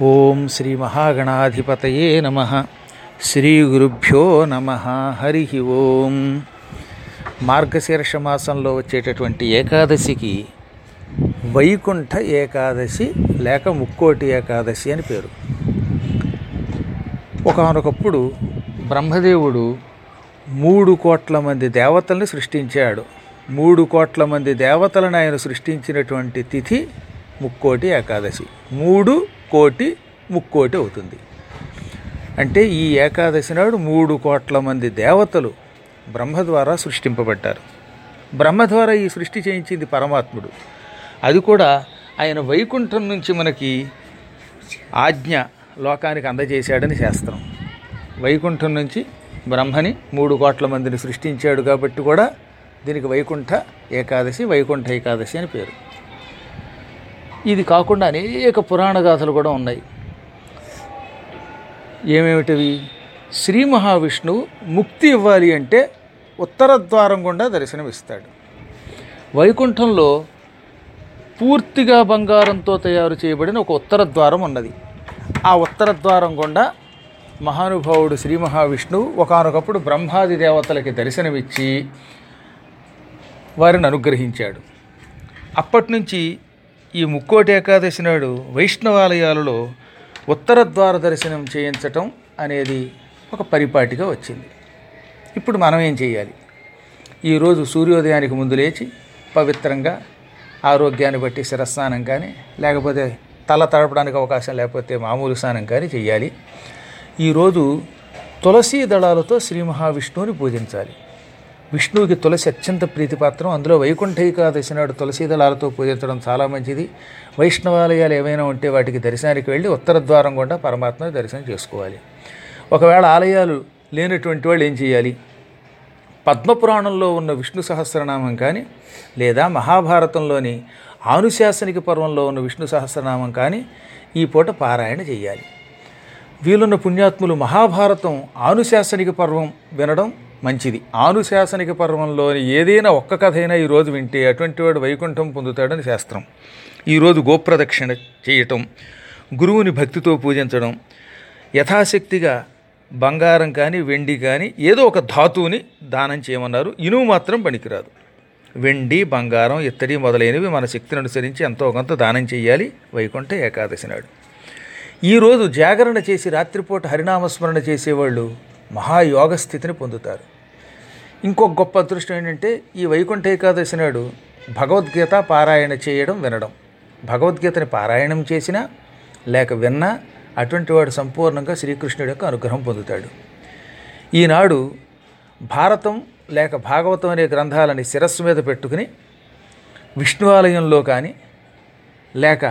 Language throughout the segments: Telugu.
ఓం శ్రీ మహాగణాధిపతయే నమ శ్రీ గురుభ్యో నమ హరి ఓం మార్గశీర్ష మాసంలో వచ్చేటటువంటి ఏకాదశికి వైకుంఠ ఏకాదశి లేక ముక్కోటి ఏకాదశి అని పేరు ఒకనొకప్పుడు బ్రహ్మదేవుడు మూడు కోట్ల మంది దేవతల్ని సృష్టించాడు మూడు కోట్ల మంది దేవతలను ఆయన సృష్టించినటువంటి తిథి ముక్కోటి ఏకాదశి మూడు కోటి ముక్కోటి అవుతుంది అంటే ఈ ఏకాదశి నాడు మూడు కోట్ల మంది దేవతలు బ్రహ్మ ద్వారా సృష్టింపబడ్డారు బ్రహ్మ ద్వారా ఈ సృష్టి చేయించింది పరమాత్ముడు అది కూడా ఆయన వైకుంఠం నుంచి మనకి ఆజ్ఞ లోకానికి అందజేశాడని శాస్త్రం వైకుంఠం నుంచి బ్రహ్మని మూడు కోట్ల మందిని సృష్టించాడు కాబట్టి కూడా దీనికి వైకుంఠ ఏకాదశి వైకుంఠ ఏకాదశి అని పేరు ఇది కాకుండా అనేక పురాణ గాథలు కూడా ఉన్నాయి ఏమేమిటివి శ్రీ మహావిష్ణువు ముక్తి ఇవ్వాలి అంటే ఉత్తర ద్వారం గుండా దర్శనమిస్తాడు వైకుంఠంలో పూర్తిగా బంగారంతో తయారు చేయబడిన ఒక ఉత్తర ద్వారం ఉన్నది ఆ ఉత్తర ద్వారం గుండా మహానుభావుడు శ్రీ మహావిష్ణువు ఒకనొకప్పుడు బ్రహ్మాది దేవతలకి దర్శనమిచ్చి వారిని అనుగ్రహించాడు అప్పటి నుంచి ఈ ముక్కోటి ఏకాదశి నాడు వైష్ణవాలయాలలో ఉత్తర ద్వార దర్శనం చేయించటం అనేది ఒక పరిపాటిగా వచ్చింది ఇప్పుడు మనం ఏం చేయాలి ఈరోజు సూర్యోదయానికి ముందు లేచి పవిత్రంగా ఆరోగ్యాన్ని బట్టి శిరస్నానం కానీ లేకపోతే తల తడపడానికి అవకాశం లేకపోతే మామూలు స్నానం కానీ చేయాలి ఈరోజు తులసీ దళాలతో శ్రీ మహావిష్ణువుని పూజించాలి విష్ణువుకి తులసి అత్యంత ప్రీతిపాత్రం అందులో వైకుంఠ ఏకాదశి నాడు తులసీ దళాలతో పూజించడం చాలా మంచిది వైష్ణవాలయాలు ఏమైనా ఉంటే వాటికి దర్శనానికి వెళ్ళి ఉత్తర ద్వారం గుండా పరమాత్మ దర్శనం చేసుకోవాలి ఒకవేళ ఆలయాలు లేనటువంటి వాళ్ళు ఏం చేయాలి పద్మపురాణంలో ఉన్న విష్ణు సహస్రనామం కానీ లేదా మహాభారతంలోని ఆనుశాసనిక పర్వంలో ఉన్న విష్ణు సహస్రనామం కానీ ఈ పూట పారాయణ చేయాలి వీలున్న పుణ్యాత్ములు మహాభారతం ఆనుశాసనిక పర్వం వినడం మంచిది ఆనుశాసనిక పర్వంలోని ఏదైనా ఒక్క కథ అయినా ఈరోజు వింటే అటువంటి వాడు వైకుంఠం పొందుతాడని శాస్త్రం ఈరోజు గోప్రదక్షిణ చేయటం గురువుని భక్తితో పూజించడం యథాశక్తిగా బంగారం కానీ వెండి కానీ ఏదో ఒక ధాతువుని దానం చేయమన్నారు ఇనుము మాత్రం పనికిరాదు వెండి బంగారం ఇత్తడి మొదలైనవి మన శక్తిని అనుసరించి ఎంతో కొంత దానం చేయాలి వైకుంఠ ఏకాదశి నాడు ఈరోజు జాగరణ చేసి రాత్రిపూట హరినామస్మరణ చేసేవాళ్ళు మహాయోగ స్థితిని పొందుతారు ఇంకొక గొప్ప అదృష్టం ఏంటంటే ఈ వైకుంఠ ఏకాదశి నాడు భగవద్గీత పారాయణ చేయడం వినడం భగవద్గీతని పారాయణం చేసినా లేక విన్నా అటువంటి వాడు సంపూర్ణంగా శ్రీకృష్ణుడి యొక్క అనుగ్రహం పొందుతాడు ఈనాడు భారతం లేక భాగవతం అనే గ్రంథాలని శిరస్సు మీద పెట్టుకుని విష్ణు ఆలయంలో కానీ లేక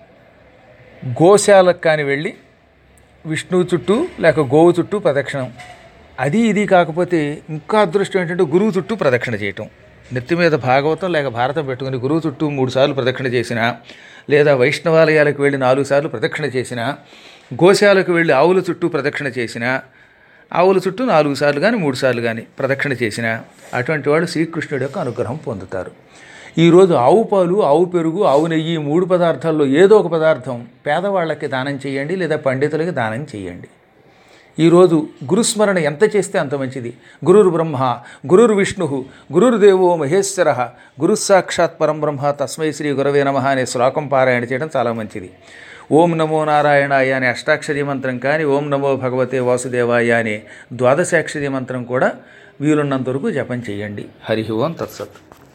గోశాలకు కానీ వెళ్ళి విష్ణువు చుట్టూ లేక గోవు చుట్టూ ప్రదక్షిణం అది ఇది కాకపోతే ఇంకా అదృష్టం ఏంటంటే గురువు చుట్టూ ప్రదక్షిణ చేయటం నెత్తి మీద భాగవతం లేక భారతం పెట్టుకుని గురువు చుట్టూ మూడు సార్లు ప్రదక్షిణ చేసిన లేదా వైష్ణవాలయాలకు వెళ్ళి నాలుగు సార్లు ప్రదక్షిణ చేసిన గోశాలకు వెళ్ళి ఆవుల చుట్టూ ప్రదక్షిణ చేసిన ఆవుల చుట్టూ నాలుగు సార్లు కానీ మూడు సార్లు కానీ ప్రదక్షిణ చేసిన అటువంటి వాళ్ళు శ్రీకృష్ణుడి యొక్క అనుగ్రహం పొందుతారు ఈరోజు ఆవు పాలు ఆవు పెరుగు ఆవు నెయ్యి ఈ మూడు పదార్థాల్లో ఏదో ఒక పదార్థం పేదవాళ్ళకి దానం చేయండి లేదా పండితులకి దానం చేయండి ఈరోజు గురుస్మరణ ఎంత చేస్తే అంత మంచిది గురుర్ బ్రహ్మ గురుర్ విష్ణు గురుర్దేవో మహేశ్వర గురుస్సాక్షాత్ పరం బ్రహ్మ తస్మై శ్రీ గురవే నమ అనే శ్లోకం పారాయణ చేయడం చాలా మంచిది ఓం నమో నారాయణాయ అనే అష్టాక్షరీ మంత్రం కానీ ఓం నమో భగవతే వాసుదేవాయ అనే ద్వాదశాక్షరీ మంత్రం కూడా వీలున్నంత వరకు జపం చేయండి హరి ఓం తత్సత్